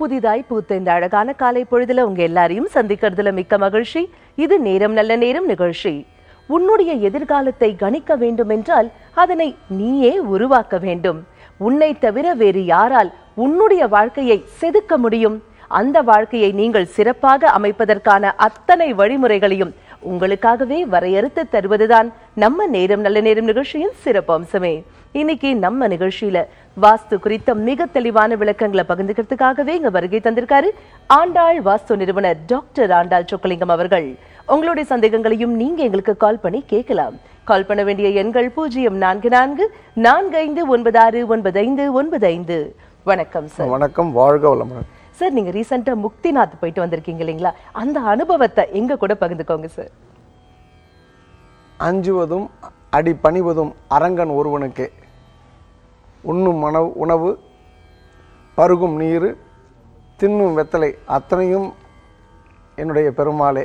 புதிதாய் பூத்த இந்த அழகான காலை பொழுதுல உங்க எல்லாரையும் சந்திக்கிறதுல மிக்க மகிழ்ச்சி இது நேரம் நல்ல நேரம் நிகழ்ச்சி உன்னுடைய எதிர்காலத்தை கணிக்க வேண்டும் என்றால் அதனை நீயே உருவாக்க வேண்டும் உன்னை தவிர வேறு யாரால் உன்னுடைய வாழ்க்கையை செதுக்க முடியும் அந்த வாழ்க்கையை நீங்கள் சிறப்பாக அமைப்பதற்கான அத்தனை வழிமுறைகளையும் உங்களுக்காகவே வரையறுத்து தருவதுதான் நம்ம நேரம் நல்ல நேரம் நிகழ்ச்சியின் சிறப்பு அம்சமே இன்னைக்கு நம்ம நிகழ்ச்சியில வாஸ்து குறித்த மிக தெளிவான விளக்கங்களை பகிர்ந்துக்கிறதுக்காகவே இங்க வருகை தந்திருக்காரு ஆண்டாள் வாஸ்து நிறுவனர் டாக்டர் ஆண்டாள் சொக்கலிங்கம் அவர்கள் உங்களுடைய சந்தேகங்களையும் நீங்க எங்களுக்கு கால் பண்ணி கேட்கலாம் கால் பண்ண வேண்டிய எண்கள் பூஜ்ஜியம் நான்கு நான்கு நான்கு ஐந்து ஒன்பது ஆறு ஒன்பது ஐந்து ஒன்பது ஐந்து வணக்கம் சார் வணக்கம் வாழ்க வளமுடன் சார் நீங்க ரீசெண்டா முக்திநாத் போயிட்டு வந்திருக்கீங்க இல்லைங்களா அந்த அனுபவத்தை எங்க கூட பகிர்ந்துக்கோங்க சார் அஞ்சுவதும் அடி பணிவதும் அரங்கன் ஒருவனுக்கே உண்ணும் மனவு உணவு பருகும் நீர் தின்னும் வெத்தலை அத்தனையும் என்னுடைய பெருமாளே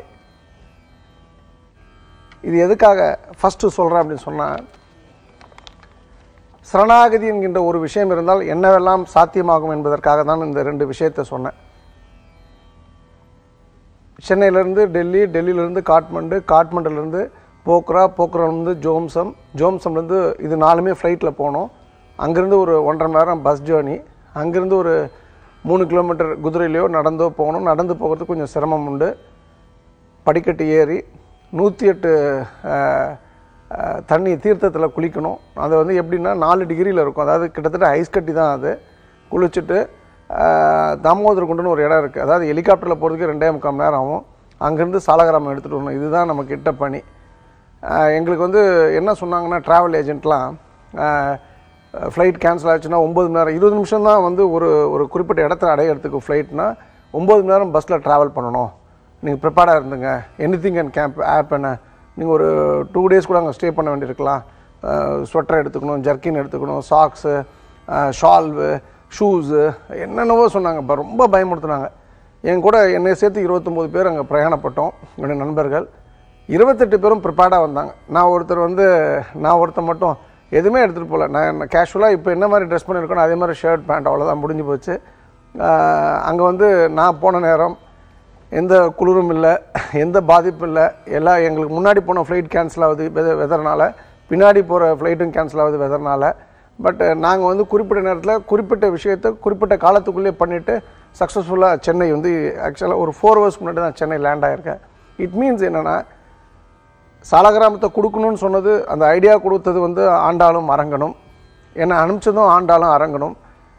இது எதுக்காக ஃபஸ்ட்டு சொல்கிறேன் அப்படின்னு சொன்னால் சரணாகதி என்கின்ற ஒரு விஷயம் இருந்தால் என்னவெல்லாம் சாத்தியமாகும் என்பதற்காக தான் இந்த ரெண்டு விஷயத்தை சொன்னேன் சென்னையிலேருந்து டெல்லி டெல்லியிலேருந்து காட்மண்டு காட்மண்டுலேருந்து போக்ரா போக்ராலேருந்து ஜோம்சம் ஜோம்சம்லேருந்து இது நாலுமே ஃப்ளைட்டில் போனோம் அங்கேருந்து ஒரு ஒன்றரை மணி நேரம் பஸ் ஜேர்னி அங்கேருந்து ஒரு மூணு கிலோமீட்டர் குதிரையிலையோ நடந்தோ போகணும் நடந்து போகிறதுக்கு கொஞ்சம் சிரமம் உண்டு படிக்கட்டு ஏறி நூற்றி எட்டு அஹ், அஹ், தண்ணி தீர்த்தத்தில் குளிக்கணும் அது வந்து எப்படின்னா நாலு டிகிரியில் இருக்கும் அதாவது கிட்டத்தட்ட ஐஸ் கட்டி தான் அது குளிச்சுட்டு அஹ், தாமோதர குண்டுன்னு ஒரு இடம் இருக்குது அதாவது ஹெலிகாப்டரில் போகிறதுக்கு ரெண்டே முக்கால் மணி நேரம் ஆகும் அங்கேருந்து சாலகிராமம் எடுத்துகிட்டு வரணும் இதுதான் நமக்கு கிட்ட பணி அஹ், எங்களுக்கு வந்து என்ன சொன்னாங்கன்னா ட்ராவல் ஏஜென்ட்லாம் ஃப்ளைட் கேன்சல் ஆச்சுன்னா ஒம்பது மணி நேரம் இருபது நிமிஷம் தான் வந்து ஒரு ஒரு குறிப்பிட்ட இடத்துல அடையிறதுக்கு ஃப்ளைட்னா ஒம்பது மணி நேரம் பஸ்ஸில் ட்ராவல் பண்ணணும் நீங்கள் ப்ரிப்பேர்டாக இருந்துங்க anything and camp of என்ன நீங்கள் ஒரு டூ டேஸ் கூட அங்கே ஸ்டே பண்ண வேண்டியிருக்கலாம் ஸ்வெட்டர் எடுத்துக்கணும் ஜர்க்கின் எடுத்துக்கணும் சாக்ஸு ஷால்வு ஷூஸு என்னென்னவோ சொன்னாங்க இப்போ ரொம்ப பயமுறுத்துனாங்க என் கூட என்னை சேர்த்து இருபத்தொம்போது பேர் அங்கே பிரயாணப்பட்டோம் என்னுடைய நண்பர்கள் இருபத்தெட்டு பேரும் ப்ரிப்பேர்டாக வந்தாங்க நான் ஒருத்தர் வந்து நான் ஒருத்தர் மட்டும் எதுவுமே எடுத்துகிட்டு போகல நான் கேஷுவலாக இப்போ என்ன மாதிரி ட்ரெஸ் பண்ணியிருக்கணும் அதே மாதிரி ஷர்ட் பேண்ட் அவ்வளோதான் முடிஞ்சு போச்சு அங்கே வந்து நான் போன நேரம் எந்த குளிரும் இல்லை எந்த பாதிப்பும் இல்லை எல்லாம் எங்களுக்கு முன்னாடி போன ஃப்ளைட் கேன்சல் ஆகுது வெத வெதர்னால பின்னாடி போகிற ஃப்ளைட்டும் கேன்சல் ஆகுது வெதர்னால பட் நாங்கள் வந்து குறிப்பிட்ட நேரத்தில் குறிப்பிட்ட விஷயத்தை குறிப்பிட்ட காலத்துக்குள்ளே பண்ணிவிட்டு சக்ஸஸ்ஃபுல்லாக சென்னை வந்து ஆக்சுவலாக ஒரு ஃபோர் ஹவர்ஸ்க்கு முன்னாடி தான் சென்னை லேண்ட் ஆகிருக்கேன் இட் மீன்ஸ் என்னென்னா சாலகிராமத்தை கொடுக்கணும்னு சொன்னது அந்த ஐடியா கொடுத்தது வந்து ஆண்டாளும் அரங்கனும் என்னை அனுப்பிச்சதும் ஆண்டாளும் அரங்கனும்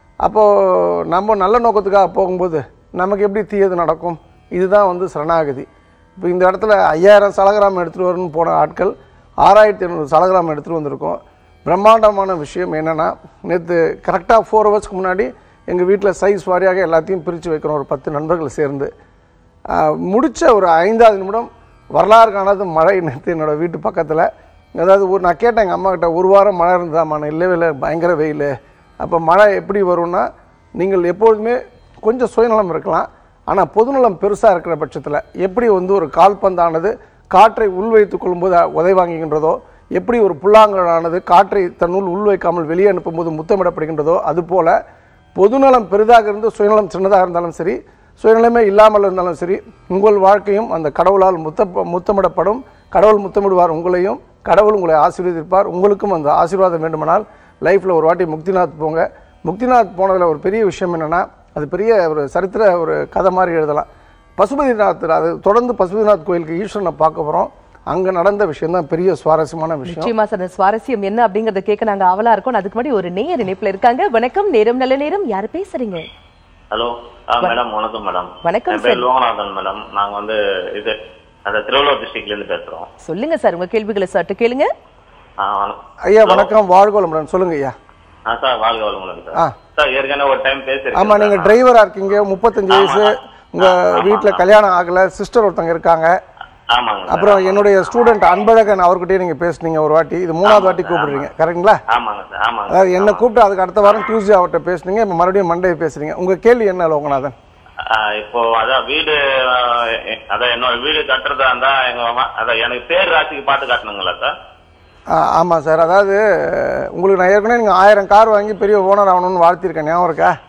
அப்போது நம்ம நல்ல நோக்கத்துக்காக போகும்போது நமக்கு எப்படி தீயது நடக்கும் இதுதான் வந்து சரணாகதி இப்போ இந்த இடத்துல ஐயாயிரம் சலகிராமம் எடுத்துகிட்டு வரணும்னு போன ஆட்கள் ஆறாயிரத்தி ஐநூறு சலகிராமம் எடுத்துகிட்டு வந்திருக்கோம் பிரம்மாண்டமான விஷயம் என்னென்னா நேற்று கரெக்டாக ஃபோர் ஹவர்ஸ்க்கு முன்னாடி எங்கள் வீட்டில் சைஸ் வாரியாக எல்லாத்தையும் பிரித்து வைக்கிறோம் ஒரு பத்து நண்பர்கள் சேர்ந்து ஆஹ், முடிச்ச ஒரு ஐந்தாவது நிமிடம் வரலாறு காணாத மழை நேற்று என்னோட வீட்டு பக்கத்தில் அதாவது ஒரு நான் கேட்டேன் எங்கள் அம்மா கிட்ட ஒரு வாரம் மழை இருந்ததாம்மா நான் இல்லவே இல்லை பயங்கர வெயில் அப்போ மழை எப்படி வரும்னா நீங்கள் எப்பொழுதுமே கொஞ்சம் சுயநலம் இருக்கலாம் ஆனால் பொதுநலம் பெருசாக இருக்கிற பட்சத்தில் எப்படி வந்து ஒரு கால்பந்தானது காற்றை உள்வைத்துக் கொள்ளும்போது உதை வாங்குகின்றதோ எப்படி ஒரு புல்லாங்கலானது காற்றை தன்னுள் உள்வைக்காமல் வெளியே அனுப்பும்போது முத்தமிடப்படுகின்றதோ அதுபோல பொதுநலம் பெரிதாக இருந்து சுயநலம் சின்னதாக இருந்தாலும் சரி சுயநலமே இல்லாமல் இருந்தாலும் சரி உங்கள் வாழ்க்கையும் அந்த கடவுளால் முத்த முத்தமிடப்படும் கடவுள் முத்தமிடுவார் உங்களையும் கடவுள் உங்களை ஆசீர்வதிப்பார் உங்களுக்கும் அந்த ஆசீர்வாதம் வேண்டுமானால் லைஃப்பில் ஒரு வாட்டி முக்திநாத் போங்க முக்திநாத் போனதில் ஒரு பெரிய விஷயம் என்னென்னா அது பெரிய ஒரு சரித்திர ஒரு கதை மாதிரி எழுதலாம் பசுபதிநாத் அது தொடர்ந்து பசுபதிநாத் கோயிலுக்கு ஈஸ்வரனை பார்க்க போகிறோம் அங்கே நடந்த விஷயம் தான் பெரிய சுவாரஸ்யமான விஷயம் நிச்சயமா சார் அந்த சுவாரஸ்யம் என்ன அப்படிங்கறத கேட்க நாங்க ஆவலா இருக்கோம் அதுக்கு முன்னாடி ஒரு நேயர் இணைப்புல இருக்காங்க வணக்கம் நேரம் நல்ல நேரம் யாரு பேசுறீங்க ஹலோ ஆ மேடம் வணக்கம் மேடம் வணக்கம் என் பேர் லோகநாதன் மேடம் நாங்க வந்து இது அந்த திருவள்ளூர் டிஸ்ட்ரிக்ட்ல இருந்து பேசுறோம் சொல்லுங்க சார் உங்க கேள்விகளை சட்டு கேளுங்க ஆ வண- ஐயா வணக்கம் வாழ்கோளமுடன் சொல்லுங்க ஐயா ஆ சார் வாழ்க வளமுடன் ஆ. சார் சார் ஏற்கனவே ஒரு டைம் பேசிருக்கேன் ஆமா நீங்க டிரைவரா இருக்கீங்க முப்பத்தஞ்சு வயசு உங்க வீட்டுல கல்யாணம் ஆகல சிஸ்டர் ஒருத்தங்க இருக்காங்க ஆமாங்க சார். அப்புறம் என்னுடைய ஸ்டூடெண்ட் அன்பழகன் அவர்கிட்டயே நீங்க பேசுனீங்க ஒரு வாட்டி இது மூணாவது வாட்டி கூப்பிடுறீங்க கரெக்டுங்களா ஆமாங்க சார் ஆமாங்க அதாவது என்ன கூப்பிட்டு அதுக்கு அடுத்த வாரம் டியூஸ்டே அவர்கிட்ட பேசுனீங்க இப்போ மறுபடியும் மண்டே பேசுறீங்க உங்க கேள்வி என்ன லோகநாதன் ஆ, இப்போ அதான் வீடு ஆ, எ- அதான் என்னோட வீடு கட்டுறதா இருந்தா எங்க அம்மா- அதான் எனக்கு பேர் ராசிக்கு பார்த்து காட்டணுங்களா சார் ஆ, ஆமா சார் அதாவது உங்களுக்கு நான் ஏற்கனவே நீங்க ஆயிரம் கார் வாங்கி பெரிய ஓனர் ஆகணும்னு வாழ்த்திருக்கேன் ஞாபகம் இருக்கா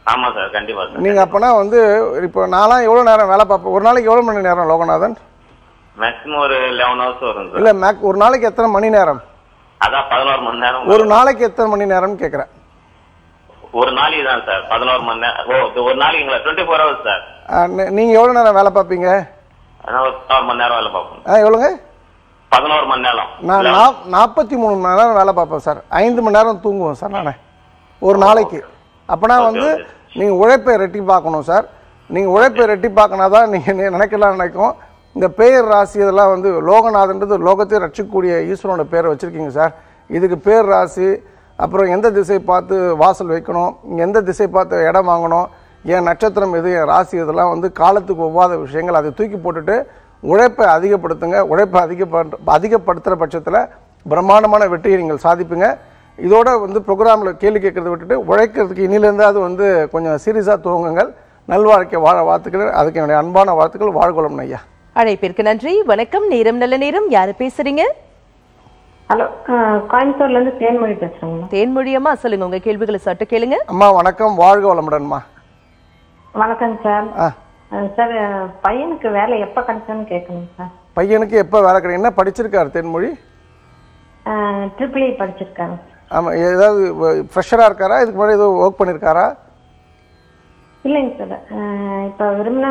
ஆமா சார் கண்டிப்பா சார் நீங்கள் அப்போனா வந்து இப்போ நான்லாம் எவ்வளோ நேரம் வேலை பார்ப்பேன் ஒரு நாளைக்கு எவ்வளோ மணி நேரம் லோகநாதன் மேக்ஸிமம் ஒரு லெவன் ஹவர்ஸ் வரும் சார் இல்லை மேக் ஒரு நாளைக்கு எத்தனை மணி நேரம் அதான் பதினோரு மணி நேரம் ஒரு நாளைக்கு எத்தனை மணி நேரம்னு கேட்குறேன் ஒரு நாளைக்கு தான் சார் பதினோரு மணி நேரம் ஓ இது ஒரு நாளைக்கு டுவெண்ட்டி ஃபோர் ஹவர்ஸ் சார் நீங்கள் எவ்வளோ நேரம் வேலை பார்ப்பீங்க அதான் ஒரு பதினோரு மணி நேரம் வேலை பார்ப்போம் ஆ எவ்வளோங்க பதினோரு மணி நேரம் நான் நாப் நாற்பத்தி மூணு மணி நேரம் வேலை பார்ப்பேன் சார் ஐந்து மணி நேரம் தூங்குவேன் சார் நான் ஒரு நாளைக்கு அப்போனா வந்து நீங்கள் உழைப்பை ரெட்டி பார்க்கணும் சார் நீங்கள் உழைப்பை ரெட்டி பார்க்கனா தான் நீங்கள் நினைக்கலாம் நினைக்கும் இந்த பேர் ராசி இதெல்லாம் வந்து லோகநாதன்றது லோகத்தை ரட்சிக்கக்கூடிய ஈஸ்வரனோட பேரை வச்சுருக்கீங்க சார் இதுக்கு பேர் ராசி அப்புறம் எந்த திசை பார்த்து வாசல் வைக்கணும் எந்த திசை பார்த்து இடம் வாங்கணும் என் நட்சத்திரம் எது என் ராசி இதெல்லாம் வந்து காலத்துக்கு ஒவ்வாத விஷயங்கள் அதை தூக்கி போட்டுட்டு உழைப்பை அதிகப்படுத்துங்க உழைப்பை அதிகப்படு அதிகப்படுத்துகிற பட்சத்தில் பிரம்மாண்டமான வெற்றியை நீங்கள் சாதிப்பீங்க இதோட வந்து ப்ரோக்ராமில் கேள்வி கேட்கறத விட்டுட்டு உழைக்கிறதுக்கு இனிலேருந்தாவது வந்து கொஞ்சம் சீரியஸாக துவங்குங்கள் நல்வாழ்க்கை வாழ வாழ்த்துக்கள் அதுக்கு என்னுடைய அன்பான வாழ்த்துக்கள் வாழ்கொளம் ஐயா அழைப்பிற்கு நன்றி வணக்கம் நேரம் நல்ல நேரம் யாரு பேசுறீங்க ஹலோ கோயம்புத்தூர்ல இருந்து தேன்மொழி பேசுறேங்கம்மா தேன்மொழியம்மா சொல்லுங்க உங்க கேள்விகளை சட்டு கேளுங்க அம்மா வணக்கம் வாழ்க வளமுடன்மா வணக்கம் சார் ஆ அஹ் சார் அஹ் பையனுக்கு வேலை எப்ப கிடைச்சுன்னு கேட்கணும் சார் பையனுக்கு எப்போ வேலை கிடைக்கும் என்ன படிச்சிருக்காரு தென்மொழி ட்ரிபிள் இ படிச்சிருக்காங்க ஆமாம் ஏதாவது ஃப்ரெஷராக இருக்காரா இதுக்கு முன்னாடி ஏதோ ஒர்க் பண்ணியிருக்காரா இல்லைங்க சார் அஹ் இப்ப விரும்பின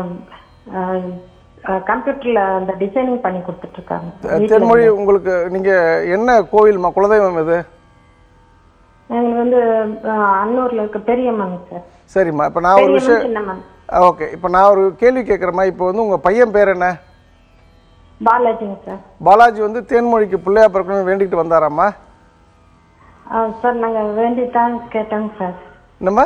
கம்ப்யூட்டர்ல அந்த டிசைனிங் பண்ணி கொடுத்துட்டு இருக்காங்க தென்மொழி உங்களுக்கு நீங்கள் என்ன கோவில்மா குலதெய்வம் இது எங்களுக்கு வந்து அஹ், அன்னூர்ல இருக்க பெரியம்மன் சார் சரிம்மா இப்போ நான் ஒரு பெரியம்மன் விஷயம் சின்னம்மன் ஓகே இப்போ நான் ஒரு கேள்வி கேட்குறேம்மா இப்போ வந்து உங்கள் பையன் பேர் என்ன பாலாஜிங்க சார் பாலாஜி வந்து தேன்மொழிக்கு பிள்ளையா பிறக்கணும்னு வேண்டிக்கிட்டு வந்தாராம்மா அஹ் சார் நாங்க வேண்டி தான் கேட்டோங்க சார் என்னம்மா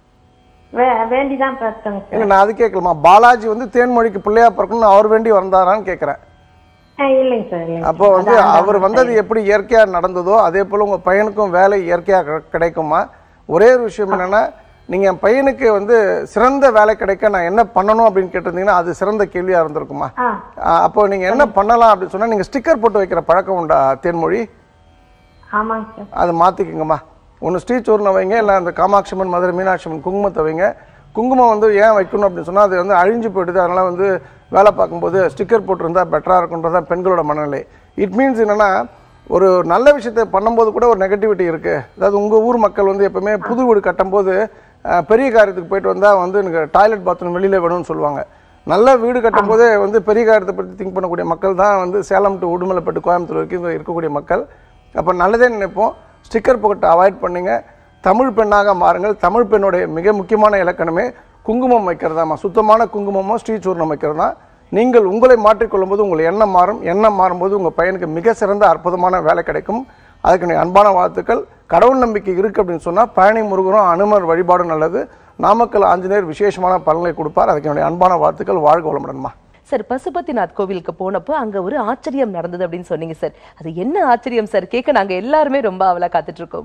வே வேண்டி தான் பார்த்தோங்க சார் இல்லை நான் அது கேட்கலம்மா பாலாஜி வந்து தேன்மொழிக்கு பிள்ளையா பிறக்கணும்னு அவர் வேண்டி வந்தாரான்னு கேட்குறேன் அஹ் இல்லைங்க சார் இல்லைங்க அப்போ வந்து அவர் வந்தது எப்படி இயற்கையாக நடந்ததோ அதே போல் உங்கள் பையனுக்கும் வேலை இயற்கையாக கிடைக்குமா ஒரே ஒரு விஷயம் என்னென்னா நீங்கள் என் பையனுக்கு வந்து சிறந்த வேலை கிடைக்க நான் என்ன பண்ணணும் அப்படின்னு கேட்டிருந்தீங்கன்னா அது சிறந்த கேள்வியாக இருந்திருக்குமா ஆ ஆ, அப்போ நீங்கள் என்ன பண்ணலாம் அப்படின்னு சொன்னால் நீங்கள் ஸ்டிக்கர் போட்டு வைக்கிற பழக்கம் உண்டா தேன்மொழி ஆமாங்க சார் அதை மாற்றிக்குங்கம்மா ஒன்று ஸ்ரீசூர்ணம் வைங்க இல்லை அந்த காமாட்சி அம்மன் மதுரை மீனாட்சி அம்மன் குங்குமத்தை வைங்க குங்குமம் வந்து ஏன் வைக்கணும் அப்படின்னு சொன்னால் அது வந்து அழிஞ்சு போயிடுது அதனால் வந்து வேலை பார்க்கும்போது ஸ்டிக்கர் போட்டிருந்தா பெட்டராக இருக்குன்றதான் பெண்களோட மனநிலை இட் மீன்ஸ் என்னென்னா ஒரு நல்ல விஷயத்தை பண்ணும்போது கூட ஒரு நெகட்டிவிட்டி இருக்குது அதாவது உங்கள் ஊர் மக்கள் வந்து எப்பவுமே புது வீடு கட்டும்போது அஹ், பெரிய காரியத்துக்கு போயிட்டு வந்தால் வந்து எனக்கு டாய்லெட் பாத்ரூம் வெளியில் வேணும்னு சொல்லுவாங்க நல்ல வீடு கட்டும்போதே வந்து பெரிய காரியத்தை பற்றி திங்க் பண்ணக்கூடிய மக்கள் தான் வந்து சேலம் டு உடுமலைப்பட்டு கோயம்புத்தூர் வரைக்கும் இங்க இருக்கக்கூடிய மக்கள் அப்போ நல்லதே நினைப்போம் ஸ்டிக்கர் போக்கெட்டை அவாய்ட் பண்ணுங்க தமிழ் பெண்ணாக மாறுங்கள் தமிழ் பெண்ணுடைய மிக முக்கியமான இலக்கணமே குங்குமம் வைக்கிறதாம்மா சுத்தமான குங்குமமோ ஸ்ரீசூர்ணம் வைக்கிறது தான் நீங்கள் உங்களை மாற்றிக்கொள்ளும் போது உங்கள் எண்ணம் மாறும் எண்ணம் மாறும்போது உங்கள் பையனுக்கு மிக சிறந்த அற்புதமான வேலை கிடைக்கும் அதுக்கு என்னுடைய அன்பான வாழ்த்துக்கள் கடவுள் நம்பிக்கை இருக்குது அப்படின்னு சொன்னால் பழனி முருகரும் அனுமர் வழிபாடும் நல்லது நாமக்கல் ஆஞ்சநேயர் விசேஷமான பலன்களை கொடுப்பார் அதுக்கு என்னுடைய அன்பான வாழ்த்துக்கள் வாழ்க வளமுடன்மா சார் பசுபதிநாத் கோவிலுக்கு போனப்போ அங்க ஒரு ஆச்சரியம் நடந்தது அப்படின்னு சொன்னீங்க சார் அது என்ன ஆச்சரியம் சார் கேட்க நாங்க எல்லாருமே ரொம்ப அவலா காத்துட்டு இருக்கோம்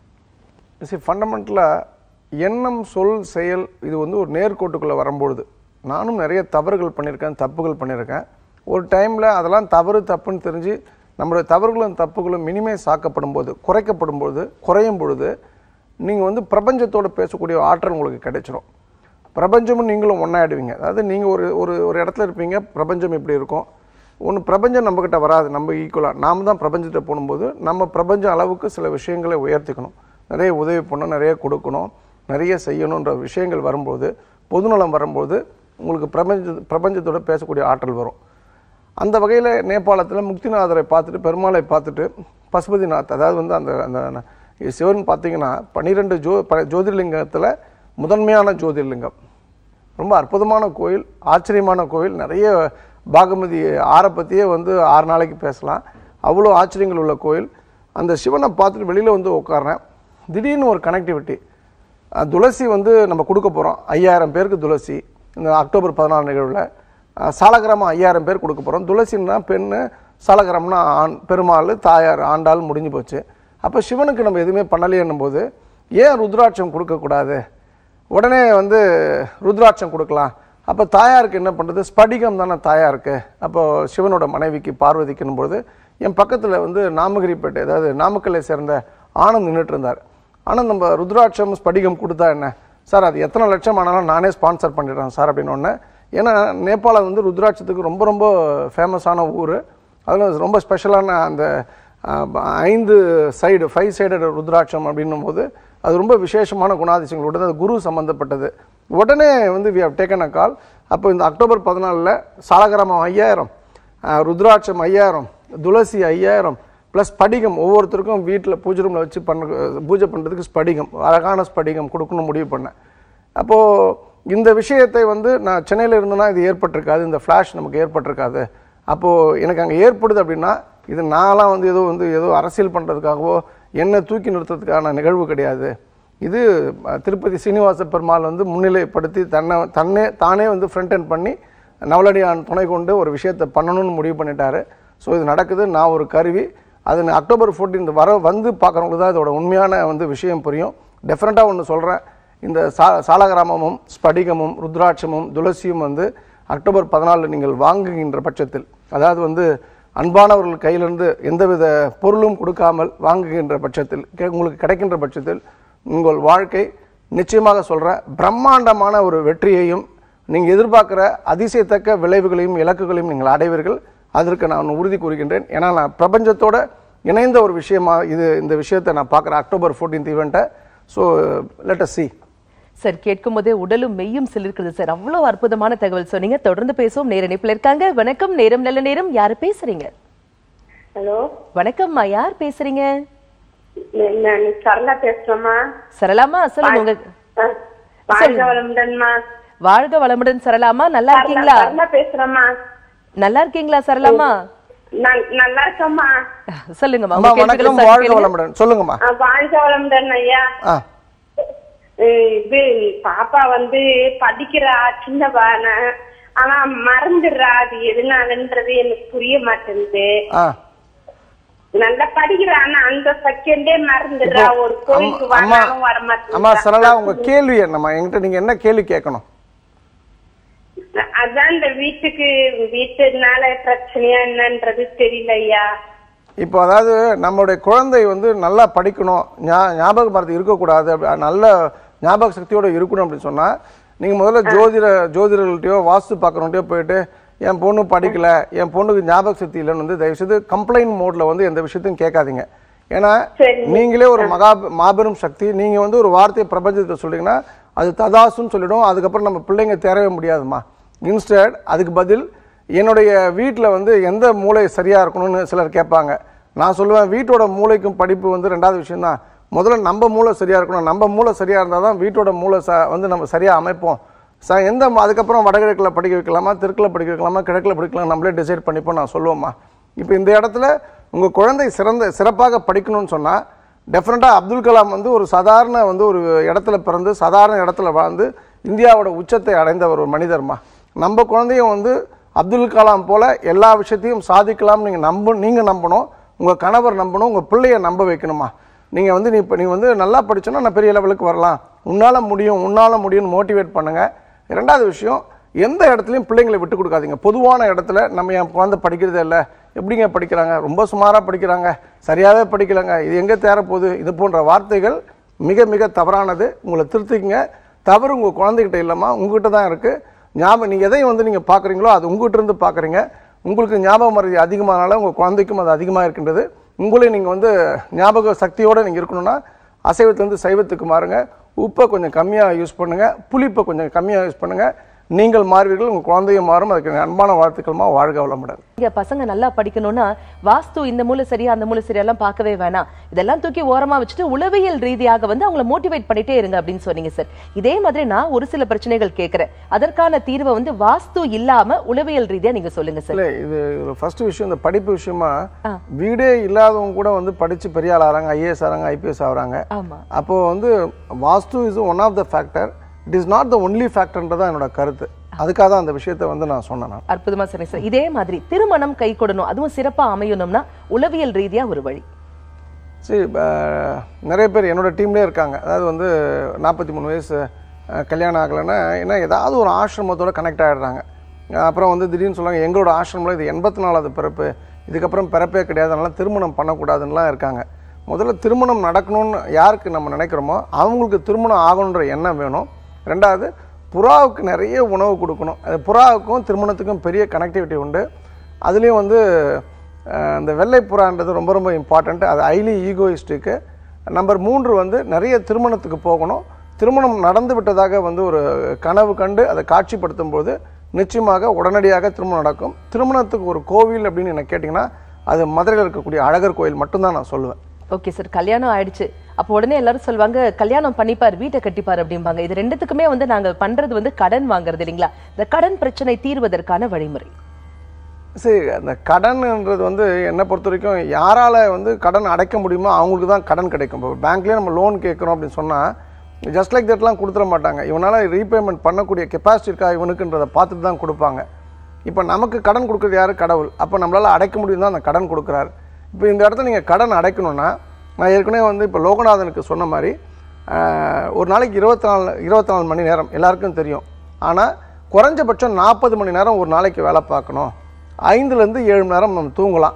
சரி ஃபண்டமெண்டலாக எண்ணம் சொல் செயல் இது வந்து ஒரு நேர்கோட்டுக்குள்ளே வரும்பொழுது நானும் நிறைய தவறுகள் பண்ணியிருக்கேன் தப்புகள் பண்ணியிருக்கேன் ஒரு டைமில் அதெல்லாம் தவறு தப்புன்னு தெரிஞ்சு நம்மளுடைய தவறுகளும் தப்புகளும் மினிமைஸ் ஆக்கப்படும் போது குறைக்கப்படும் பொழுது குறையும் பொழுது நீங்கள் வந்து பிரபஞ்சத்தோடு பேசக்கூடிய ஆற்றல் உங்களுக்கு கிடைச்சிரும் பிரபஞ்சமும் நீங்களும் ஒன்றாயிடுவீங்க அதாவது நீங்கள் ஒரு ஒரு ஒரு இடத்துல இருப்பீங்க பிரபஞ்சம் இப்படி இருக்கும் ஒன்று பிரபஞ்சம் நம்மக்கிட்ட வராது நம்ம ஈக்குவலாக நாம் தான் பிரபஞ்சத்தை போடும்போது நம்ம பிரபஞ்சம் அளவுக்கு சில விஷயங்களை உயர்த்திக்கணும் நிறைய உதவி பண்ணணும் நிறைய கொடுக்கணும் நிறைய செய்யணுன்ற விஷயங்கள் வரும்போது பொதுநலம் வரும்போது உங்களுக்கு பிரபஞ்ச பிரபஞ்சத்தோட பேசக்கூடிய ஆற்றல் வரும் அந்த வகையில் நேபாளத்தில் முக்திநாதரை பார்த்துட்டு பெருமாளை பார்த்துட்டு பசுபதிநாத் அதாவது வந்து அந்த அந்த அந்த சிவன் பார்த்தீங்கன்னா பன்னிரெண்டு ஜோ ப- ஜோதிர்லிங்கத்தில் முதன்மையான ஜோதிர்லிங்கம் ரொம்ப அற்புதமான கோயில் ஆச்சரியமான கோயில் நிறைய பாகமதி ஆறை பற்றியே வந்து ஆறு நாளைக்கு பேசலாம் அவ்வளோ ஆச்சரியங்கள் உள்ள கோயில் அந்த சிவனை பார்த்துட்டு வெளியில் வந்து உட்கார்றேன் திடீர்னு ஒரு கனெக்டிவிட்டி துளசி வந்து நம்ம கொடுக்க போகிறோம் ஐயாயிரம் பேருக்கு துளசி இந்த அக்டோபர் பதினாலு நிகழ்வில் அஹ், சாலக்கிராமம் ஐயாயிரம் பேர் கொடுக்க போகிறோம் துளசின்னா பெண்ணு சாலக்கிராமம்னா ஆண் பெருமாள் தாயார் ஆண்டாள் முடிஞ்சு போச்சு அப்போ சிவனுக்கு நம்ம எதுவுமே பண்ணலையேன்னும் போது ஏன் ருத்ராட்சம் கொடுக்கக்கூடாது உடனே வந்து ருத்ராட்சம் கொடுக்கலாம் அப்போ தாயாருக்கு என்ன பண்ணுறது ஸ்படிகம் தானே தாயாருக்கு அப்போ சிவனோட மனைவிக்கு பார்வதிக்குன்னும் பொழுது என் பக்கத்தில் வந்து நாமகிரிப்பேட்டை அதாவது நாமக்கல்லை சேர்ந்த ஆனந்த் நின்றுட்டு இருந்தார் ஆனால் நம்ம ருத்ராட்சம் ஸ்படிகம் கொடுத்தா என்ன சார் அது எத்தனை லட்சம் ஆனாலும் நானே ஸ்பான்சர் பண்ணிடுறேன் சார் அப்படின்னு ஒன்று ஏன்னா நேபாளம் வந்து ருத்ராட்சத்துக்கு ரொம்ப ரொம்ப ஃபேமஸான ஊர் அதில் ரொம்ப ஸ்பெஷலான அந்த அஹ், ப- ஐந்து சைடு ஃபைவ் சைடட் ருத்ராட்சம் அப்படின்னும் போது அது ரொம்ப விசேஷமான குணாதிசயங்களோட அது குரு சம்மந்தப்பட்டது உடனே வந்து we have taken a call அப்போ இந்த அக்டோபர் பதினாலில் சாலகிராமம் ஐயாயிரம் அஹ், ருத்ராட்சம் ஐயாயிரம் துளசி ஐயாயிரம் ப்ளஸ் ஸ்படிகம் ஒவ்வொருத்தருக்கும் வீட்டில் பூஜை ரூமில் வச்சு பண்ண பூஜை பண்ணுறதுக்கு ஸ்படிகம் அழகான ஸ்படிகம் கொடுக்கணும் முடிவு பண்ணேன் அப்போது இந்த விஷயத்தை வந்து நான் சென்னையில் இருந்தேன்னா இது ஏற்பட்டிருக்காது இந்த ஃப்ளாஷ் நமக்கு ஏற்பட்டிருக்காது அப்போது எனக்கு அங்கே ஏற்படுது அப்படின்னா இது நான்லாம் வந்து ஏதோ வந்து ஏதோ அரசியல் பண்ணுறதுக்காகவோ என்னை தூக்கி நிறுத்துறதுக்கான நிகழ்வு கிடையாது இது அஹ், திருப்பதி சீனிவாச பெருமாள் வந்து முன்னிலைப்படுத்தி தன்னை தன்னே தானே வந்து ஃப்ரண்ட் எண்ட் பண்ணி நவலடியான் துணை கொண்டு ஒரு விஷயத்தை பண்ணணும்னு முடிவு பண்ணிட்டாரு ஸோ இது நடக்குது நான் ஒரு கருவி அது நான் அக்டோபர் 14 வர வந்து பார்க்குறவங்களுக்கு தான் இதோட உண்மையான வந்து விஷயம் புரியும் டெஃபினட்டாக ஒன்று சொல்கிறேன் இந்த சா சாலகிராமமும் ஸ்படிகமும் ருத்ராட்சமும் துளசியும் வந்து அக்டோபர் பதினாலில் நீங்கள் வாங்குகின்ற பட்சத்தில் அதாவது வந்து அன்பானவர்கள் கையிலிருந்து எந்தவித பொருளும் கொடுக்காமல் வாங்குகின்ற பட்சத்தில் கே- உங்களுக்கு கிடைக்கின்ற பட்சத்தில் உங்கள் வாழ்க்கை நிச்சயமாக சொல்கிறேன் பிரம்மாண்டமான ஒரு வெற்றியையும் நீங்கள் எதிர்பார்க்குற அதிசயத்தக்க விளைவுகளையும் இலக்குகளையும் நீங்கள் அடைவீர்கள் அதற்கு நான் உறுதி கூறுகின்றேன் ஏன்னா நான் பிரபஞ்சத்தோட இணைந்த ஒரு விஷயமா இது இந்த விஷயத்தை நான் பார்க்குறேன் அக்டோபர் 14th ஈவெண்ட்டை so let us see sir கேட்கும் போதே உடலும் மெய்யும் சிலிர்க்குது சார் அவ்வளவு அற்புதமான தகவல் சொன்னீங்க தொடர்ந்து பேசுவோம் நேர இணைப்புல இருக்காங்க வணக்கம் நேரம் நல்ல நேரம் யாரு பேசுறீங்க ஹலோ வணக்கம்மா யார் பேசுறீங்க நான் சரளா பேசுறேம்மா சரளாமா சொல்லுங்க உங்க ஆ, வாழ்க வளமுடன்மா வாழ்க வளமுடன் சரளாமா நல்லா இருக்கீங்களா சரளா பேசுறேம்மா நல்லா இருக்கீங்களா சரளாமா நான் நல்லா இருக்கேம்மா சொல்லுங்கம்மா அம்மா உங்க கேள்விகளை வணக்கம் சார் வாழ்க கேளுங்க. வளமுடன் சொல்லுங்கம்மா ஆ, வாழ்க வளமுடன் ஐயா ஆ அஹ் இது பாப்பா வந்து படிக்கிறா சின்னவா நான். ஆனா மறந்துடுறா அது எதனாலன்றது எனக்கு புரிய மாட்டேங்குது ஆ நல்லா படிக்கிறா ஆனா அந்த செகண்டே மறந்துடுறா ஒரு கோயிலுக்கு அம்மா வராலும் வர அம்மா மாட்டேங்குறா சரளா உங்க கேள்வி என்னம்மா என்கிட்ட நீங்க என்ன கேள்வி கேட்கணும் அதான் இந்த வீட்டுக்கு வீட்டுனால பிரச்சனையா என்னன்றது தெரியல ஐயா இப்போ அதாவது நம்மளுடைய குழந்தை வந்து நல்லா படிக்கணும் ஞா- ஞாபக மரத்து இருக்கக்கூடாது அப்படி- நல்ல ஞாபக சக்தியோட இருக்கணும் அப்படின்னு சொன்னா நீங்க முதல்ல ஜோதிட ஜோதிடர்கள்ட்டயோ வாஸ்து பார்க்கறவங்கள்ட்டயோ போயிட்டு என் பொண்ணு படிக்கல என் பொண்ணுக்கு ஞாபக சக்தி இல்லைன்னு வந்து தயவுசெய்து கம்ப்ளைண்ட் மோட்ல வந்து எந்த விஷயத்தையும் கேட்காதீங்க ஏன்னா சரி. நீங்களே ஒரு மகா மாபெரும் சக்தி நீங்க வந்து ஒரு வார்த்தையை பிரபஞ்சத்தை சொல்றீங்கன்னா அது ததாசுன்னு சொல்லிடும் அதுக்கப்புறம் நம்ம பிள்ளைங்க தேரவே முடியாதுமா இன்ஸ்டட் அதுக்கு பதில் என்னுடைய வீட்டில் வந்து எந்த மூளை சரியா இருக்கணும்னு சிலர் கேட்பாங்க நான் சொல்லுவேன் வீட்டோட மூளைக்கும் படிப்பு வந்து ரெண்டாவது விஷயம் தான் முதல்ல நம்ம மூளை சரியா இருக்கணும் நம்ம மூளை சரியா இருந்தால் தான் வீட்டோட மூளை ச வந்து நம்ம சரியா அமைப்போம் ச எந்த ம- அதுக்கப்புறம் வடகிழக்கில் படிக்க வைக்கலாமா தெற்கில் படிக்க வைக்கலாமா கிழக்கில் படிக்கலாம் நம்மளே டிசைட் பண்ணிப்போம் நான் சொல்லுவோம்மா இப்போ இந்த இடத்துல உங்கள் குழந்தை சிறந்த சிறப்பாக படிக்கணும்னு சொன்னால் டெஃபினட்டாக அப்துல் கலாம் வந்து ஒரு சாதாரண வந்து ஒரு இடத்துல பிறந்து சாதாரண இடத்துல வாழ்ந்து இந்தியாவோட உச்சத்தை அடைந்த ஒரு மனிதர்மா நம்ம குழந்தையும் வந்து அப்துல் கலாம் போல எல்லா விஷயத்தையும் சாதிக்கலாம்னு நீங்கள் நம்ப நீங்கள் நம்பணும் உங்கள் கணவர் நம்பணும் உங்கள் பிள்ளைய நம்ப வைக்கணுமா நீங்கள் வந்து நீ இப்போ நீ வந்து நல்லா படிச்சோன்னா நான் பெரிய லெவலுக்கு வரலாம் உன்னால் முடியும் உன்னால் முடியும்னு மோட்டிவேட் பண்ணுங்கள் ரெண்டாவது விஷயம் எந்த இடத்துலையும் பிள்ளைங்களை விட்டு கொடுக்காதீங்க பொதுவான இடத்துல நம்ம என் குழந்தை படிக்கிறதே இல்லை எப்படிங்க படிக்கிறாங்க ரொம்ப சுமாராக படிக்கிறாங்க சரியாகவே படிக்கலைங்க இது எங்கே தேரப்போகுது இது போன்ற வார்த்தைகள் மிக மிக தவறானது உங்களை திருத்திக்கங்க தவறு உங்கள் குழந்தைகிட்ட இல்லைம்மா உங்ககிட்ட தான் இருக்குது ஞாபகம் நீங்கள் எதை வந்து நீங்கள் பார்க்குறீங்களோ அது உங்ககிட்ட இருந்து பார்க்குறீங்க உங்களுக்கு ஞாபக மருதி அதிகமானால உங்கள் குழந்தைக்கும் அது அதிகமாக இருக்கின்றது உங்களை நீங்கள் வந்து ஞாபக சக்தியோடு நீங்கள் இருக்கணும்னா அசைவத்திலேருந்து சைவத்துக்கு மாறுங்க உப்பை கொஞ்சம் கம்மியாக யூஸ் பண்ணுங்கள் புளிப்பை கொஞ்சம் கம்மியாக யூஸ் பண்ணுங்கள் நீங்கள் மாறுவீர்கள் உங்கள் குழந்தையும் மாறும் அதுக்கு என் அன்பான வாழ்த்துக்கள்மா வாழ்க வளமுடன் இங்க பசங்க நல்லா படிக்கணும்னா வாஸ்து இந்த மூலை சரியா அந்த மூலை சரியாலாம் பார்க்கவே வேணாம் இதெல்லாம் தூக்கி ஓரமா வச்சுட்டு உளவியல் ரீதியாக வந்து அவங்கள மோட்டிவேட் பண்ணிட்டே இருங்க அப்படின்னு சொன்னீங்க சார் இதே மாதிரி நான் ஒரு சில பிரச்சனைகள் கேட்கிறேன் அதற்கான தீர்வை வந்து வாஸ்து இல்லாம உளவியல் ரீதியா நீங்க சொல்லுங்க சார் இல்லை இது ஃபர்ஸ்ட் விஷயம் இந்த படிப்பு விஷயமா ஆ. வீடே இல்லாதவங்க கூட வந்து படித்து பெரிய ஆள் ஆகிறாங்க ஐஏஎஸ் ஆகிறாங்க ஐபிஎஸ் ஆகுறாங்க ஆமா அப்போ வந்து vastu is one of the factor it is not the only ஃபேக்டர்ன்றதான் என்னோட கருத்து அதுக்காக தான் அந்த விஷயத்தை வந்து நான் சொன்னேன் நான் அற்புதமா சொன்னீங்க சார் இதே மாதிரி திருமணம் கை கொடுணும் அதுவும் சிறப்பா அமையணும்னா உளவியல் ரீதியா ஒரு வழி சரி அஹ், நிறைய பேர் என்னோட டீம்லேயே இருக்காங்க அதாவது வந்து நாற்பத்தி மூணு வயசு அஹ், கல்யாணம் ஆகலைன்னா ஏன்னா ஏதாவது ஒரு ஆசிரமத்தோட கனெக்ட் ஆகிடுறாங்க அப்புறம் வந்து திடீர்னு சொல்லுவாங்க எங்களோட ஆசிரமில் இது எண்பத்தி நாலாவது பிறப்பு இதுக்கப்புறம் பிறப்பே கிடையாது அதனால திருமணம் பண்ணக்கூடாதுன்னுலாம் இருக்காங்க முதல்ல திருமணம் நடக்கணும்னு யாருக்கு நம்ம நினைக்கிறோமோ அவங்களுக்கு திருமணம் ஆகணுன்ற எண்ணம் வேணும் ரெண்டாவது புறாவுக்கு நிறைய உணவு கொடுக்கணும் அது புறாவுக்கும் திருமணத்துக்கும் பெரிய கனெக்டிவிட்டி உண்டு அதுலேயும் வந்து அஹ், இந்த வெள்ளை புறான்றது ரொம்ப ரொம்ப இம்பார்ட்டண்ட் அது ஹைலி ஈகோயிஸ்டுக்கு நம்பர் மூன்று வந்து நிறைய திருமணத்துக்கு போகணும் திருமணம் நடந்து விட்டதாக வந்து ஒரு கனவு கண்டு அதை காட்சிப்படுத்தும் போது நிச்சயமாக உடனடியாக திருமணம் நடக்கும் திருமணத்துக்கு ஒரு கோவில் அப்படின்னு என்ன கேட்டிங்கன்னா அது மதுரையில் இருக்கக்கூடிய அழகர் கோயில் மட்டும்தான் நான் சொல்லுவேன் ஓகே சார் கல்யாணம் ஆயிடுச்சு அப்போ உடனே எல்லாரும் சொல்லுவாங்க கல்யாணம் பண்ணிப்பார் வீட்டை கட்டிப்பார் அப்படிம்பாங்க இது ரெண்டுத்துக்குமே வந்து நாங்க பண்றது வந்து கடன் வாங்குறது இல்லைங்களா இந்த கடன் பிரச்சனை தீர்வதற்கான வழிமுறை சரி அந்த கடன்ன்றது வந்து என்னை பொறுத்த வரைக்கும் யாரால வந்து கடன் அடைக்க முடியுமோ அவங்களுக்கு தான் கடன் கிடைக்கும் இப்போ பேங்க்லேயே நம்ம லோன் கேட்குறோம் அப்படின்னு சொன்னால் ஜஸ்ட் லைக் தட்லாம் கொடுத்துட மாட்டாங்க இவனால் ரீபேமெண்ட் பண்ணக்கூடிய கெப்பாசிட்டி இருக்கா இவனுக்குன்றதை பார்த்துட்டு தான் கொடுப்பாங்க இப்போ நமக்கு கடன் கொடுக்குறது யார் கடவுள் அப்போ நம்மளால் அடைக்க முடியும் தான் அந்த கடன் கொடுக்குறாரு இப்போ இந்த இடத்துல நீங்கள் கடன் அடைக்கணும்னா நான் ஏற்கனவே வந்து இப்போ லோகநாதனுக்கு சொன்ன மாதிரி ஆஹ், ஒரு நாளைக்கு இருபத்தி நாலு இருபத்தி நாலு மணி நேரம் எல்லாருக்கும் தெரியும் ஆனால் குறைஞ்சபட்சம் நாற்பது மணி நேரம் ஒரு நாளைக்கு வேலை பார்க்கணும் ஐந்துலேருந்து ஏழு மணி நேரம் நம்ம தூங்கலாம்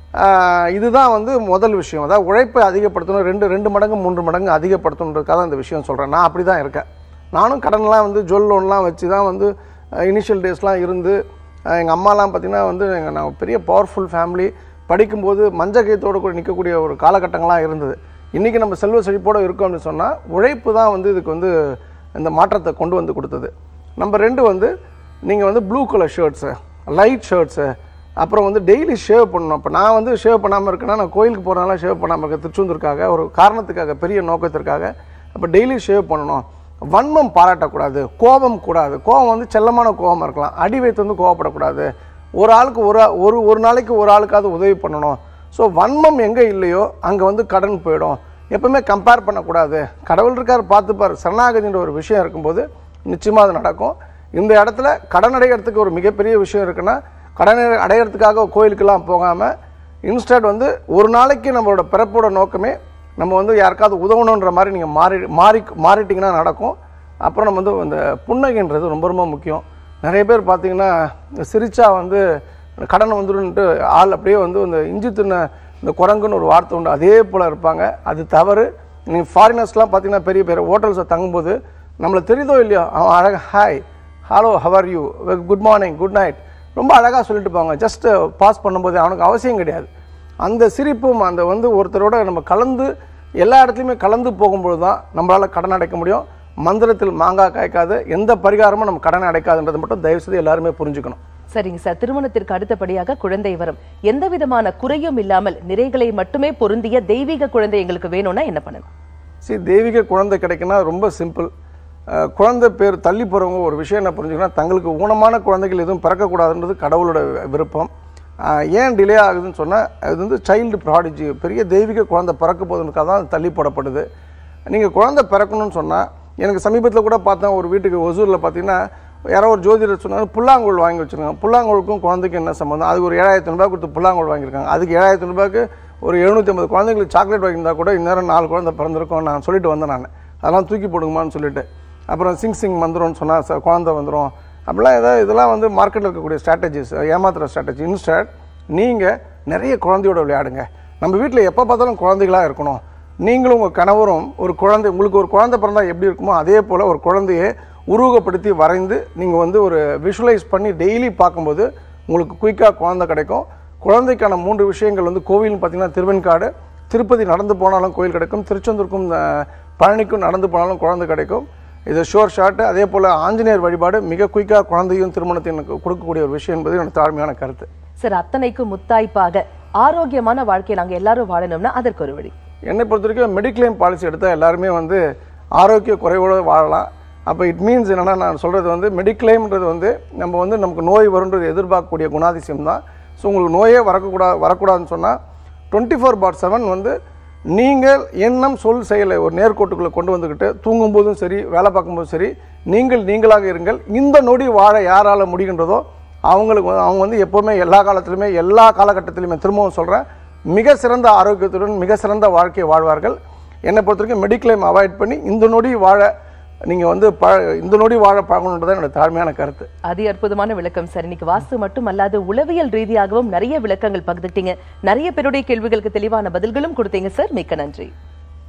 ஆஹ் இதுதான் வந்து முதல் விஷயம் அதாவது உழைப்பை அதிகப்படுத்தணும் ரெண்டு ரெண்டு மடங்கு மூன்று மடங்கு அதிகப்படுத்தணுன்றதுக்காக இந்த விஷயம் சொல்கிறேன் நான் அப்படி தான் இருக்கேன் நானும் கடன்லாம் வந்து ஜுவல் லோன்லாம் வச்சு தான் வந்து இனிஷியல் டேஸ்லாம் இருந்து எங்கள் அம்மாலாம் பார்த்திங்கன்னா வந்து எங்க நான் பெரிய பவர்ஃபுல் ஃபேமிலி படிக்கும்போது மஞ்ச கைத்தோடு கூட நிற்கக்கூடிய ஒரு காலகட்டங்கள்லாம் இருந்தது இன்றைக்கி நம்ம செல்வ செழிப்போடு இருக்கோம் அப்படின்னு சொன்னால் உழைப்பு தான் வந்து இதுக்கு வந்து இந்த மாற்றத்தை கொண்டு வந்து கொடுத்தது நம்பர் ரெண்டு வந்து நீங்கள் வந்து blue colour shirts light shirts அப்புறம் வந்து டெய்லி ஷேவ் பண்ணணும் இப்போ நான் வந்து ஷேவ் பண்ணாமல் இருக்கேன்னா நான் கோயிலுக்கு போகிறனால ஷேவ் பண்ணாமல் இருக்கேன் திருச்செந்தூருக்காக ஒரு காரணத்துக்காக பெரிய நோக்கத்திற்காக அப்போ டெய்லி ஷேவ் பண்ணணும் வன்மம் பாராட்டக்கூடாது கோபம் கூடாது கோபம் வந்து செல்லமான கோபமாக இருக்கலாம் அடி வைத்து வந்து கோவப்படக்கூடாது ஒரு ஆளுக்கு ஒரு ஆ- ஒரு ஒரு நாளைக்கு ஒரு ஆளுக்காவது உதவி பண்ணணும் ஸோ வன்மம் எங்கே இல்லையோ அங்கே வந்து கடன் போயிடும் எப்பவுமே கம்பேர் பண்ணக்கூடாது கடவுள் இருக்கார் பார்த்துப்பார் சரணாகதின்ற ஒரு விஷயம் இருக்கும்போது நிச்சயமாக அது நடக்கும் இந்த இடத்துல கடன் அடைகிறதுக்கு ஒரு மிகப்பெரிய விஷயம் இருக்குன்னா கடன் அடைகிறதுக்காக கோயிலுக்கெல்லாம் போகாமல் இன்ஸ்டன்ட் வந்து ஒரு நாளைக்கு நம்மளோட பிறப்போட நோக்கமே நம்ம வந்து யாருக்காவது உதவணுன்ற மாதிரி நீங்கள் மாறி மாறி மாறிட்டிங்கன்னா நடக்கும் அப்புறம் நம்ம வந்து இந்த புன்னகைன்றது ரொம்ப ரொம்ப முக்கியம் நிறைய பேர் பார்த்தீங்கன்னா சிரிச்சா வந்து கடன் வந்துருன்ட்டு ஆள் அப்படியே வந்து இந்த இஞ்சி தின்ன இந்த குரங்குன்னு ஒரு வார்த்தை உண்டு அதே போல் இருப்பாங்க அது தவறு நீங்கள் ஃபாரினர்ஸ்லாம் பார்த்தீங்கன்னா பெரிய பெரிய ஹோட்டல்ஸில் தங்கும்போது நம்மளை தெரியுதோ இல்லையோ அவன் அழகாக hi hello how are you good morning good night ரொம்ப அழகாக சொல்லிட்டு போவாங்க ஜஸ்ட் பாஸ் பண்ணும்போது அவனுக்கு அவசியம் கிடையாது அந்த சிரிப்பும் அந்த வந்து ஒருத்தரோட நம்ம கலந்து எல்லா இடத்துலையுமே கலந்து போகும்பொழுது தான் நம்மளால் கடன் அடைக்க முடியும் மந்திரத்தில் மாங்காய் காய்க்காது எந்த பரிகாரமும் நம்ம கடன் அடைக்காதுன்றதை மட்டும் தயவுசெய்து எல்லாருமே புரிஞ்சுக்கணும் சரிங்க சார் திருமணத்திற்கு அடுத்தபடியாக குழந்தை வரம் எந்த விதமான குறையும் இல்லாமல் நிறைகளை மட்டுமே பொருந்திய தெய்வீக குழந்தை எங்களுக்கு வேணும்னா என்ன பண்ணணும் சரி தெய்வீக குழந்தை கிடைக்குன்னா ரொம்ப சிம்பிள் அஹ், குழந்தை பேர் தள்ளி போகிறவங்க ஒரு விஷயம் என்ன புரிஞ்சுக்கணும் தங்களுக்கு ஊனமான குழந்தைகள் எதுவும் பிறக்கக்கூடாதுன்றது கடவுளோட விருப்பம் அஹ், ஏன் டிலே ஆகுதுன்னு சொன்னால் அது வந்து சைல்டு ப்ராடிஜி பெரிய தெய்வீக குழந்தை பிறக்க போதுனுக்காக தான் அது தள்ளி போடப்படுது நீங்கள் குழந்தை பிறக்கணும்னு சொன்னால் எனக்கு சமீபத்தில் கூட பார்த்தேன் ஒரு வீட்டுக்கு ஒசூரில் பார்த்தீங்கன்னா யாரோ ஒரு ஜோதிடர் சொன்னாங்க புல்லாங்குழல் வாங்கி வச்சுருக்காங்க புல்லாங்குழலுக்கும் குழந்தைக்கு என்ன சம்மந்தம் அதுக்கு ஒரு ஏழாயிரத்தி ரூபாய் கொடுத்து புல்லாங்குழல் வாங்கியிருக்காங்க அதுக்கு ஏழாயிரத்தி ரூபாய்க்கு ஒரு எழுநூற்றி ஐம்பது குழந்தைங்களுக்கு சாக்லேட் வாங்கியிருந்தா கூட இந்நேரம் நாலு குழந்தை பிறந்திருக்கும் நான் சொல்லிட்டு வந்தேன் நான் அதெல்லாம் தூக்கி போடுங்கம்மான்னு சொல்லிட்டு அப்புறம் சிங் சிங் வந்துரும்னு சொன்னால் ச- குழந்தை வந்துடும் அப்படிலாம் ஏதாவது இதெல்லாம் வந்து மார்க்கெட்டில் இருக்கக்கூடிய ஸ்ட்ராட்டஜிஸ் ஏமாத்துற ஸ்ட்ராட்டஜி இன்ஸ்டட் நீங்கள் நிறைய குழந்தையோட விளையாடுங்க நம்ம வீட்டில் எப்போ பார்த்தாலும் குழந்தைகளாக இருக்கணும் நீங்களும் உங்கள் கணவரும் ஒரு குழந்தை உங்களுக்கு ஒரு குழந்தை பிறந்தா எப்படி இருக்குமோ அதே போல் ஒரு குழந்தையை உருவகப்படுத்தி வரைந்து நீங்கள் வந்து ஒரு விஷுவலைஸ் பண்ணி டெய்லி பார்க்கும்போது உங்களுக்கு குயிக்காக குழந்தை கிடைக்கும் குழந்தைக்கான மூன்று விஷயங்கள் வந்து கோவில்னு பார்த்தீங்கன்னா திருவெண்காடு திருப்பதி நடந்து போனாலும் கோயில் கிடைக்கும் திருச்செந்தூருக்கும் அஹ், பழனிக்கும் நடந்து போனாலும் குழந்தை கிடைக்கும் இது ஷோர் ஷாட் அதே போல் ஆஞ்சநேயர் வழிபாடு மிக குயிக்காக குழந்தையும் திருமணத்தையும் எனக்கு கொடுக்கக்கூடிய ஒரு விஷயம் என்பது என்னோட தாழ்மையான கருத்து சார் அத்தனைக்கும் முத்தாய்ப்பாக ஆரோக்கியமான வாழ்க்கையை நாங்க எல்லாரும் வாழணும்னா அதற்கு ஒரு வழி என்னை பொறுத்த வரைக்கும் மெடிக்ளைம் பாலிசி எடுத்தால் எல்லாருமே வந்து ஆரோக்கிய குறைவோடு வாழலாம் அப்போ இட் மீன்ஸ் என்னன்னா நான் சொல்கிறது வந்து மெடிக்ளைம்ன்றது வந்து நம்ம வந்து நமக்கு நோய் வரும்ன்றது எதிர்பார்க்கக்கூடிய குணாதிசயம் தான் ஸோ உங்களுக்கு நோயே வரக்கூடாது வரக்கூடாதுன்னு சொன்னால் டுவெண்ட்டி ஃபோர் பார் செவன் வந்து நீங்கள் எண்ணம் சொல் செயலை ஒரு நேர்கோட்டுக்குள்ளே கொண்டு வந்துக்கிட்டு தூங்கும்போதும் சரி வேலை பார்க்கும்போதும் சரி நீங்கள் நீங்களாக இருங்கள் இந்த நொடி வாழ யாரால முடிகின்றதோ அவங்களுக்கு வந்து- அவங்க வந்து எப்போவுமே எல்லா காலத்திலுமே எல்லா காலகட்டத்திலுமே திரும்பவும் சொல்கிறேன் மிக சிறந்த ஆரோக்கியத்துடன் மிக சிறந்த வாழ்க்கையை வாழ்வார்கள் என்னை பொறுத்த வரைக்கும் மெடிக்ளைம் அவாய்ட் பண்ணி இந்த நொடி வாழ நீங்கள் வந்து ப இந்த நொடி வாழ பார்க்கணுன்றது என்னோட தாழ்மையான கருத்து அதி அற்புதமான விளக்கம் சார் இன்னைக்கு வாஸ்து மட்டும் அல்லாது உளவியல் ரீதியாகவும் நிறைய விளக்கங்கள் பகிர்ந்துட்டீங்க நிறைய பேருடைய கேள்விகளுக்கு தெளிவான பதில்களும் கொடுத்தீங்க சார் மிக்க நன்றி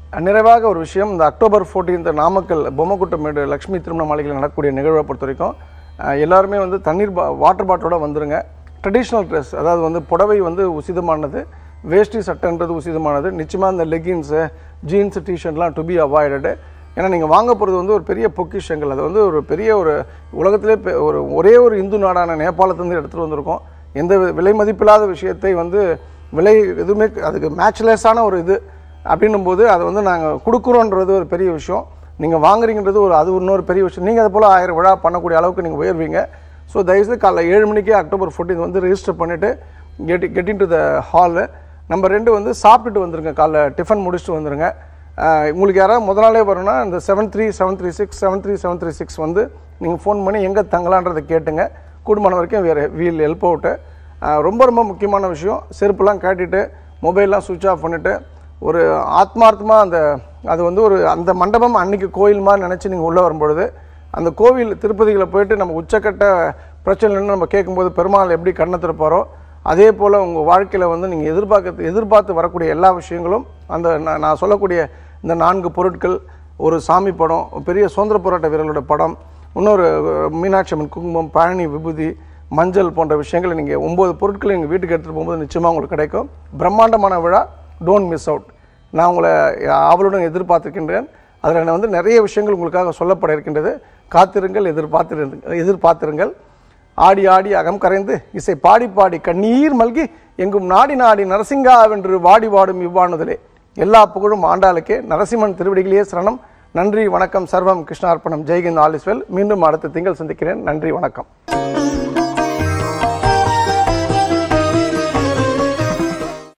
நிறைவாக ஒரு விஷயம் இந்த அக்டோபர் 14th நாமக்கல் பொம்மக்குட்டமேடு லக்ஷ்மி திருமண மாளிகையில் நடக்கக்கூடிய நிகழ்வை பொறுத்த வரைக்கும் அஹ், எல்லாருமே வந்து தண்ணீர் பா வாட்டர் பாட்டிலோட வந்துருங்க ட்ரெடிஷ்னல் ட்ரெஸ் அதாவது வந்து புடவை வந்து உசிதமானது வேஷ்டி சட்டைன்றது உசிதமானது நிச்சயமாக இந்த லெகின்ஸு ஜீன்ஸ் டிஷர்ட்லாம் டு பி அவாய்டடு ஏன்னா நீங்கள் வாங்க போகிறது வந்து ஒரு பெரிய பொக்கிஷங்கள் அது வந்து ஒரு பெரிய ஒரு உலகத்திலே பெ- ஒரு ஒரே ஒரு இந்து நாடான நேபாளத்துலேருந்து எடுத்துகிட்டு வந்திருக்கோம் எந்த வி- விலை மதிப்பில்லாத விஷயத்தை வந்து விலை எதுவுமே அதுக்கு மேட்ச்லெஸ்ஸான ஒரு இது அப்படின்னும் போது அதை வந்து நாங்கள் கொடுக்குறோன்றது ஒரு பெரிய விஷயம் நீங்கள் வாங்குறீங்கன்றது ஒரு அது இன்னொரு பெரிய விஷயம் நீங்கள் அது போல் ஆயிரம் விழா பண்ணக்கூடிய அளவுக்கு நீங்கள் உயர்வீங்க ஸோ தயவுசெய்து காலைல ஏழு மணிக்கே அக்டோபர் 14 வந்து ரெஜிஸ்டர் பண்ணிவிட்டு get get into the hall number ரெண்டு வந்து சாப்பிட்டுட்டு வந்துருங்க காலைல டிஃபன் முடிச்சுட்டு வந்துருங்க ஆஹ் உங்களுக்கு யாராவது முத நாளே வரணும்னா இந்த seven three seven three six seven three seven three six வந்து நீங்கள் ஃபோன் பண்ணி எங்கே தங்கலான்றதை கேட்டுங்க கூடுமான வரைக்கும் வேறு வீல் ஹெல்ப் அவுட்டு ரொம்ப ரொம்ப முக்கியமான விஷயம் செருப்புலாம் காட்டிட்டு மொபைல்லாம் சுவிட்ச் ஆஃப் பண்ணிவிட்டு ஒரு ஆத்மார்த்தமாக அந்த அது வந்து ஒரு அந்த மண்டபம் அன்னைக்கு கோயில் மாதிரி நினச்சி நீங்கள் உள்ளே வரும்பொழுது அந்த கோவில் திருப்பதியில் போயிட்டு நம்ம உச்சக்கட்ட பிரச்சனைன்னு நம்ம கேட்கும்போது பெருமாள் எப்படி கண்ணை திறப்பாரோ அதே போல் உங்கள் வாழ்க்கையில் வந்து நீங்கள் எதிர்பார்க்க எதிர்பார்த்து வரக்கூடிய எல்லா விஷயங்களும் அந்த நான் நான் சொல்லக்கூடிய இந்த நான்கு பொருட்கள் ஒரு சாமி படம் ஒரு பெரிய சுதந்திர போராட்ட வீரர்களோட படம் இன்னொரு அஹ், மீனாட்சி அம்மன் குங்குமம் பழனி விபூதி மஞ்சள் போன்ற விஷயங்களை நீங்கள் ஒம்பது பொருட்களை எங்கள் வீட்டுக்கு எடுத்துகிட்டு போகும்போது நிச்சயமாக உங்களுக்கு கிடைக்கும் பிரம்மாண்டமான விழா டோன்ட் மிஸ் அவுட் நான் உங்களை ஆவலுடன் எதிர்பார்த்திருக்கின்றேன் அதில் வந்து நிறைய விஷயங்கள் உங்களுக்காக சொல்லப்பட இருக்கின்றது காத்திருங்கள் எதிர்பார்த்திரு எதிர்பார்த்திருங்கள் ஆடி ஆடி அகம் கரைந்து இசை பாடி பாடி கண்ணீர் மல்கி எங்கும் நாடி நாடி நரசிங்கா வென்று வாடி வாடும் இவ்வாணுதலே எல்லா புகழும் ஆண்டாளுக்கே நரசிம்மன் திருவடிகளே சரணம் நன்றி வணக்கம் சர்வம் கிருஷ்ணார்ப்பணம் ஜெய்கிந்த் ஆலிஸ்வெல் மீண்டும் அடுத்த திங்கள் சந்திக்கிறேன் நன்றி வணக்கம்